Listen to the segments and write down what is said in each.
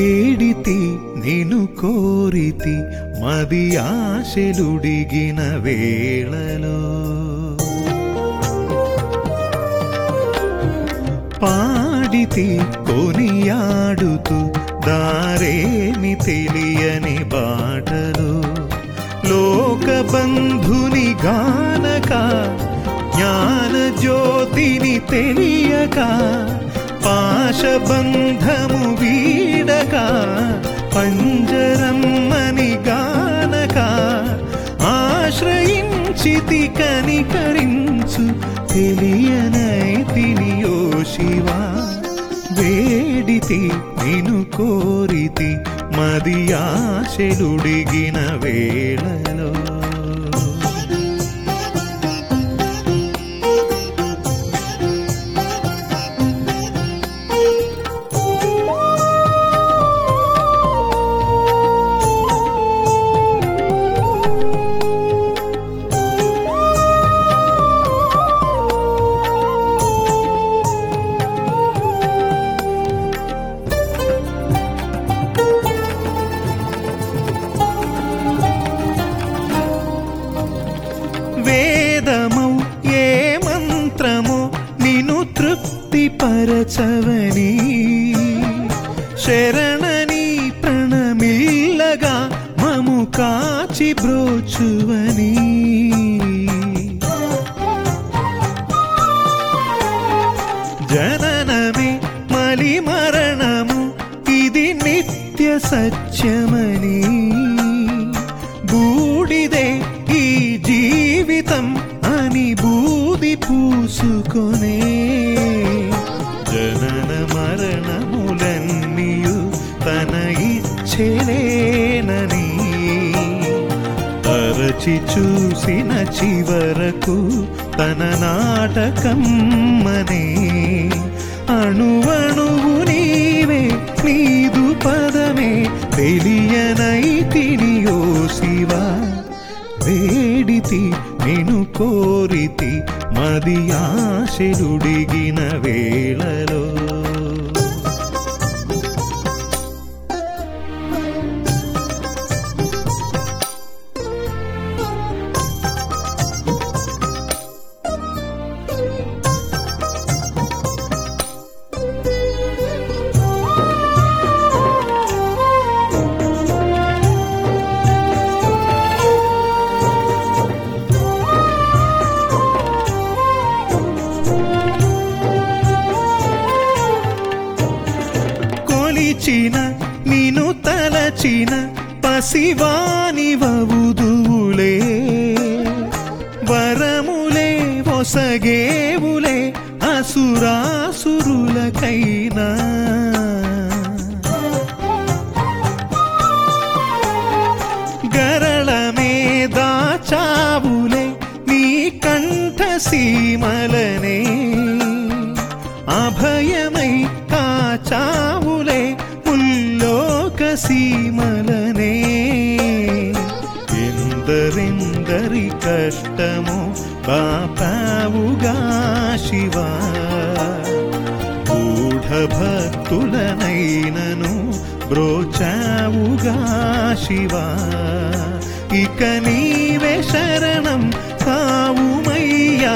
వేడితి నిను కోరితి మది ఆశలుడిగిన వేళలో పాడితి కొనియాడుతూ దారేమి తెలియని బాటలు లోకబంధుని గానక జ్ఞాన జ్యోతిని తెలియక పాశబంధము వీడక పంజరమ్మని గానక ఆశ్రయించితి కనికరించు తెలియనైతిని ఓ శివా వేడితి నిను కోరితి మది ఆశలుడిగిన వేళలో వేదమౌ ఏ మంత్రమో నిను తృప్తి పరచవని శరణని ప్రణమిల్లగా మము కాచి బ్రోచువని జననమే మలి మరణము ఇది నిత్య సత్యమని బూడిదే ఈ జీవితం అని బూది పూసుకొనే జనన మరణములన్నీయు తన ఇచ్చెలేనని తరచి చూసిన చివరకు తన నాటకమ్మనే అణువణువు నీవే నీదు పదమే తెలియనైతిని ఓ శివా వేడితి నిను కోరితి మది ఆశలుడిగిన వేళలో కొలిచిన నిను తలచిన పసివాని వవుదువులే వరములే ఒసగేవులే అసురాసురులకైనా గరళమే దాచావులే నీ కంఠ సీమలనే అభయమై కాచావులే ఉల్లోక సీమలనే ఎందరెందరి కష్టము బాపావుగా శివా గూఢ భక్తులనైనను బ్రోచావుగా శివా ఇక నీవే శరణం కావుమయ్యా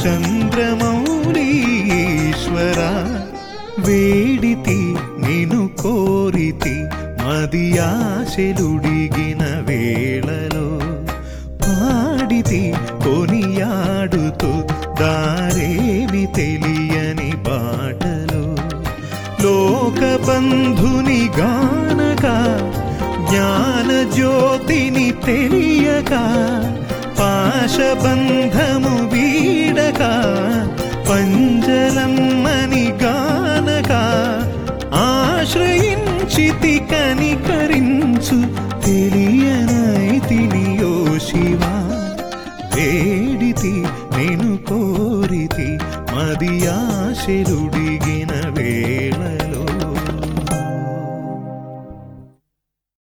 చంద్రమౌళీశ్వర వేడితి నిను కోరితి మది ఆశలుడిగిన వేళలో పాడితి కొనియాడుతూ దారేమి తెలియని బాటలో లోకబంధుని గానక జ్ఞాన జ్యోతిని తెలియక పాశబంధము వీడక పంజలమ్మని గానక ఆశ్రయించితి కనికరించు తెలియనైతిని ఓ శివా వేడితి నేను కోరితి మది ఆశలుడిగిన వేళలో